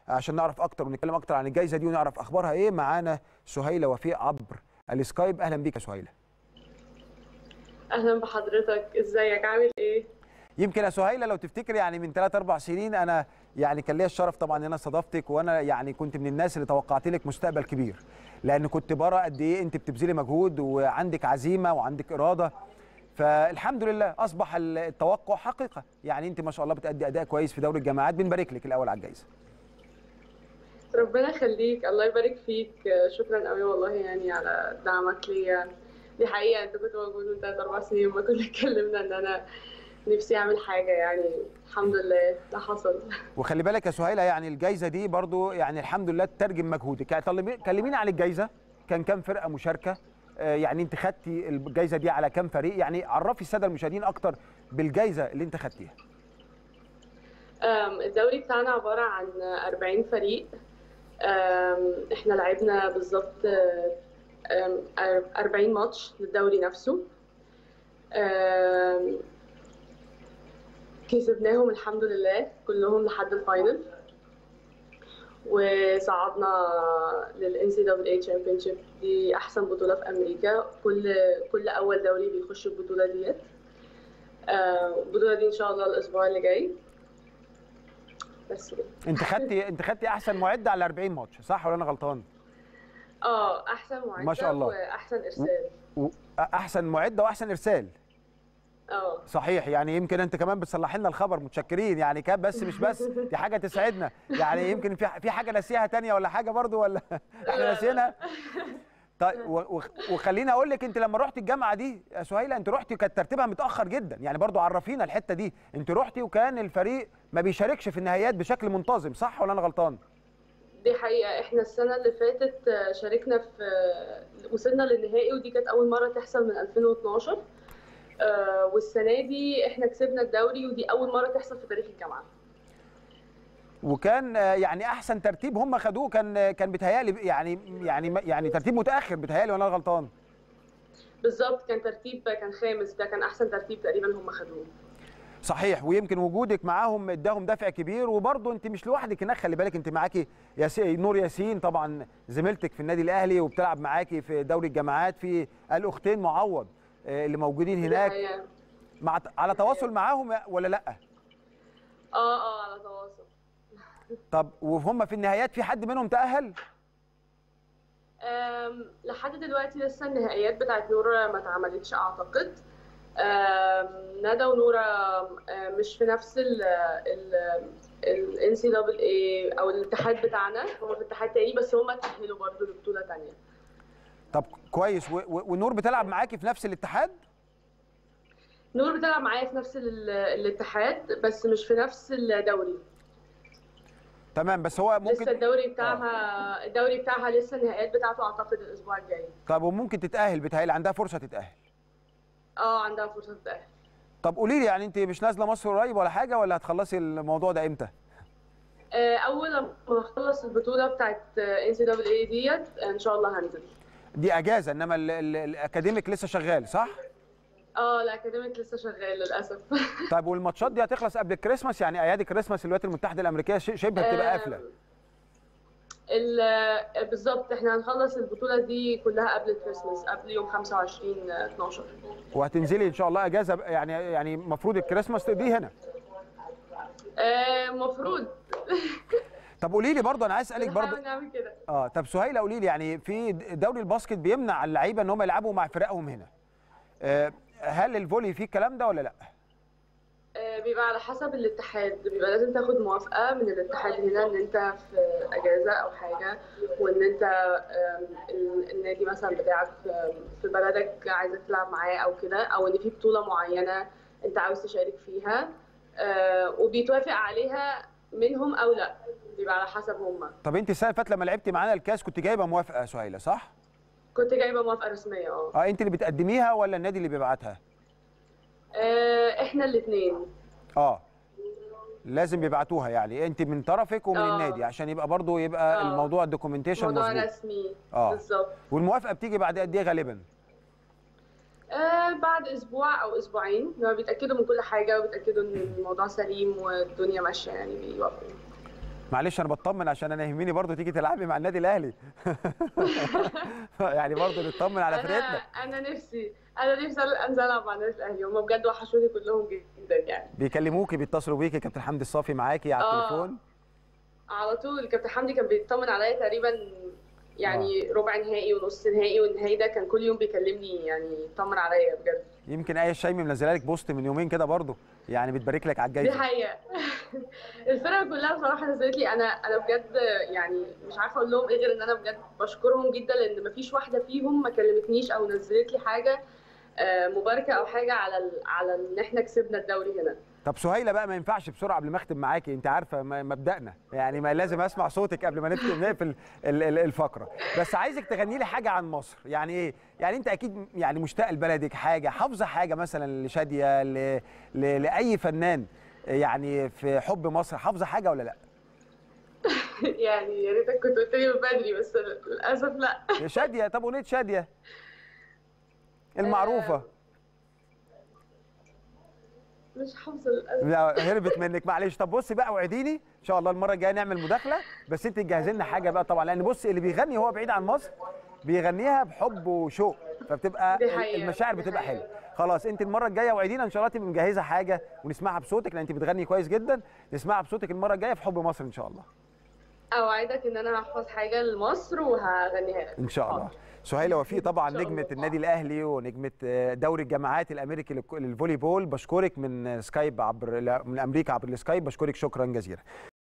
عشان نعرف اكتر ونتكلم اكتر عن الجائزه دي ونعرف اخبارها ايه معانا سهيله وفيق عبر السكايب اهلا بيك يا سهيله اهلا بحضرتك ازيك عامل ايه يمكن يا سهيله لو تفتكر يعني من 3 4 سنين انا يعني كان ليا الشرف طبعا ان انا استضفتك وانا يعني كنت من الناس اللي توقعت لك مستقبل كبير لان كنت برى قد ايه انت بتبذلي مجهود وعندك عزيمه وعندك اراده فالحمد لله اصبح التوقع حقيقه يعني انت ما شاء الله بتأدي اداء كويس في دوري الجامعات بنبارك لك الاول على الجائزه ربنا يخليك الله يبارك فيك شكرا قوي والله يعني على دعمك ليا دي حقيقه انت كنت موجود من 3 4 سنين لما كنا اتكلمنا ان انا نفسي اعمل حاجه يعني الحمد لله ده حصل وخلي بالك يا سهيله يعني الجائزه دي برضو يعني الحمد لله تترجم مجهودك يعني طلبي- كلميني عن الجائزه كان كام فرقه مشاركه آه، يعني انت خدتي الجائزه دي على كام فريق يعني عرفي الساده المشاهدين اكتر بالجائزه اللي انت خدتيها أم، الدوري بتاعنا عباره عن 40 فريق أم، احنا لعبنا بالظبط أم، 40 ماتش للدوري نفسه أم، كسبناهم الحمد لله كلهم لحد الفاينل وصعدنا لل NCAA Championship دي أحسن بطولة في أمريكا كل كل أول دوري بيخش البطولة ديت آه، البطولة دي إن شاء الله الأسبوع اللي جاي بس كده انت خدتي انت خدتي احسن معده على 40 ماتش صح ولا انا غلطان اه أحسن معدة ما شاء الله. وأحسن إرسال و- احسن معده واحسن ارسال اه صحيح يعني يمكن انت كمان بتصلح لنا الخبر متشكرين يعني كان بس مش بس دي حاجه تسعدنا يعني يمكن في في حاجه ناسيها تانية ولا حاجه برضو ولا احنا لا. ناسيينها طيب و- و- وخليني اقول لك انت لما رحت الجامعه دي يا سهيله انت رحتي كانت ترتيبها متاخر جدا يعني برضو عرفينا الحته دي انت رحتي وكان الفريق ما بيشاركش في النهائيات بشكل منتظم صح ولا انا غلطان دي حقيقة احنا السنة اللي فاتت آه، شاركنا في آه، وصلنا للنهائي ودي كانت أول مرة تحصل من 2012 آه، والسنة دي احنا كسبنا الدوري ودي أول مرة تحصل في تاريخ الجامعة وكان آه، يعني احسن ترتيب هم خدوه كان آه، كان بيتهيألي يعني يعني يعني ترتيب متاخر بيتهيألي ولا انا غلطان بالظبط كان ترتيب كان خامس ده كان أحسن ترتيب تقريبا هم خدوه صحيح ويمكن وجودك معاهم اداهم دافع كبير وبرضه انت مش لوحدك هناك خلي بالك انت معاكي ياسي نور ياسين طبعا زميلتك في النادي الاهلي وبتلعب معاكي في دوري الجامعات في الاختين معوض آه، اللي موجودين دي هناك حقيقة. مع على تواصل معاهم ولا لا اه اه على تواصل طب وهم في النهايات في حد منهم تاهل أم، لحد دلوقتي لسه النهائيات بتاعت نورا ما اتعملتش اعتقد أم، ندى ونورا أم، مش في نفس ال ال ال NCAA او الاتحاد بتاعنا هم في اتحاد تاني بس هم اتأهلوا برضه لبطولة تانية طب كويس و- و- ونور بتلعب معاكي في نفس الاتحاد نور بتلعب معايا في نفس ال- الاتحاد بس مش في نفس الدوري تمام بس هو لسه ممكن الدوري بتاعها الدوري بتاعها لسه النهائيات بتاعته اعتقد الاسبوع الجاي طب وممكن تتاهل بتهيألي عندها فرصه تتاهل اه عندها فرصة تتأهل طب قولي لي يعني انت مش نازله مصر قريب ولا حاجه ولا هتخلصي الموضوع ده امتى آه، اول لما اخلص البطوله بتاعت ان سي دبليو اي ديت ان شاء الله هنزل دي اجازه انما ال- ال- الاكاديميك لسه شغال صح اه الاكاديميك لسه شغال للاسف طيب والماتشات دي هتخلص قبل الكريسماس يعني ايادي كريسماس الولايات المتحده الامريكيه ش- شبه بتبقى قافله ال- بالظبط احنا هنخلص البطوله دي كلها قبل الكريسماس قبل يوم 25 12 وهتنزلي ان شاء الله اجازه بقى- يعني يعني المفروض الكريسماس تقضيه هنا آه، المفروض طب قولي لي برضه انا عايز اسالك برضه بنحاول نعمل كده اه طب سهيله قولي لي يعني في دوري الباسكت بيمنع اللعيبه ان هم يلعبوا مع فرقهم هنا آه هل الفولي فيه الكلام ده ولا لا آه، بيبقى على حسب الاتحاد بيبقى لازم تاخد موافقة من الاتحاد هنا ان انت في اجازة او حاجة وان انت آم، ال- النادي مثلا بتاعك آم، في بلدك عايزك تلعب معاه او كده او ان في بطولة معينة انت عاوز تشارك فيها آه، وبيتوافق عليها منهم او لا بيبقى على حسب هما طب انت السنه اللي فاتت لما لعبتي معانا الكاس كنت جايبه موافقه يا سهيله صح كنت جايبة موافقة رسمية اه اه انت اللي بتقدميها ولا النادي اللي بيبعتها آه، احنا الاثنين اه لازم يبعتوها يعني انت من طرفك ومن آه. النادي عشان يبقى برضو يبقى آه. الموضوع الدوكيومنتيشن موضوع مظبوط رسمي آه. بالظبط والموافقه بتيجي بعد قد ايه غالبا آه بعد اسبوع او اسبوعين لما بيتاكدوا من كل حاجه وبيتاكدوا ان الموضوع سليم والدنيا ماشيه يعني بيوافقوا معلش انا بطمن عشان انا يهمني برضو تيجي تلعبي مع النادي الاهلي يعني برضو نطمن على انا فرقتنا انا نفسي انا نفسي انزل العب مع النادي الاهلي هم بجد وحشوني كلهم جدا يعني بيكلموكي بيتصلوا بيكي كابتن حمدي الصافي معاكي على آه. التليفون على طول كابتن حمدي كان بيطمن عليا تقريبا يعني ربع نهائي ونص نهائي والنهائي ده كان كل يوم بيكلمني يعني يطمن عليا بجد يمكن ايه الشايمي منزله لك بوست من يومين كده برضو يعني بتبارك لك على دي الجايزه حقيقة الفرقة كلها بصراحة نزلت لي أنا أنا بجد يعني مش عارفة أقول لهم إيه غير إن أنا بجد بشكرهم جدا لأن مفيش واحدة فيهم ما كلمتنيش أو نزلت لي حاجة آه، مباركة أو حاجة على ال- على إن إحنا كسبنا الدوري هنا طب سهيله بقى ما ينفعش بسرعه قبل ما اختم معاكي انت عارفه م- مبدأنا يعني ما لازم اسمع صوتك قبل ما نقفل نقفل ال- ال- الفقره بس عايزك تغني لي حاجه عن مصر يعني ايه يعني انت اكيد يعني مشتاق لبلدك حاجه حافظه حاجه مثلا لشاديه ل... ل... لاي فنان يعني في حب مصر حافظه حاجه ولا لا يعني يا ريتك كنت قلت لي من بدري بس للأسف لا شاديه طب اغنيه شاديه المعروفه مش حافظة للأسف لا هربت منك معلش طب بصي بقى وعديني ان شاء الله المره الجايه نعمل مداخله بس انت تجهزي لنا حاجه بقى طبعا لان بص اللي بيغني هو بعيد عن مصر بيغنيها بحب وشوق فبتبقى دي حقيقة، المشاعر دي بتبقى حقيقة. حلوه خلاص انت المره الجايه وعدينا ان شاء الله تبقي مجهزه حاجه ونسمعها بصوتك لان انت بتغني كويس جدا نسمعها بصوتك المره الجايه في حب مصر ان شاء الله أوعدك إن أنا هحفظ حاجة لمصر وهغنيها لك ان شاء الله سهيله وفيق طبعا إن شاء نجمه الله. النادي الاهلي ونجمه آه، دوري الجامعات الامريكي للك- للفولي بول بشكرك من سكايب عبر من امريكا عبر السكايب بشكرك شكرا جزيلا